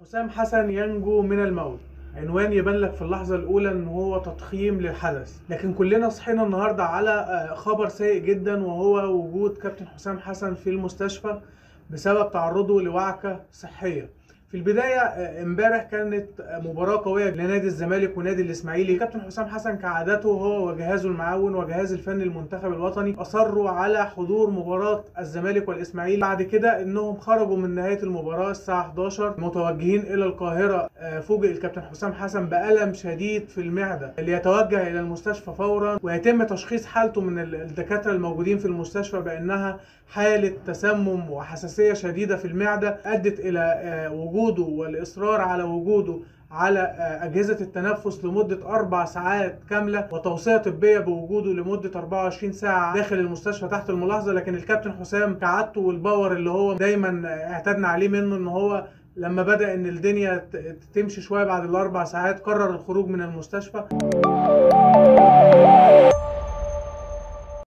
حسام حسن ينجو من الموت عنوان يبان لك في اللحظة الأولى إن هو تضخيم للحدث، لكن كلنا صحينا النهاردة على آه، خبر سيء جدا وهو وجود كابتن حسام حسن في المستشفى بسبب تعرضه لوعكة صحية. في البداية آه، امبارح كانت آه، مباراة قوية لنادي الزمالك ونادي الإسماعيلي، كابتن حسام حسن كعادته هو وجهازه المعاون وجهاز الفني المنتخب الوطني أصروا على حضور مباراة الزمالك والإسماعيلي، بعد كده إنهم خرجوا من نهاية المباراة الساعة 11 متوجهين إلى القاهرة آه، فوجئ الكابتن حسام حسن بألم شديد في المعدة ليتوجه إلى المستشفى فورا ويتم تشخيص حالته من ال- الدكاترة الموجودين في المستشفى بأنها حالة تسمم وحساسية شديدة في المعدة أدت إلى آه، وجوده والإصرار على وجوده على آه، أجهزة التنفس لمدة أربع ساعات كاملة وتوصية طبية بوجوده لمدة 24 ساعة داخل المستشفى تحت الملاحظة لكن الكابتن حسام كعادته والباور اللي هو دايما آه، اعتدنا عليه منه إن هو لما بدأ إن الدنيا ت- تمشي شوية بعد الأربع ساعات قرر الخروج من المستشفى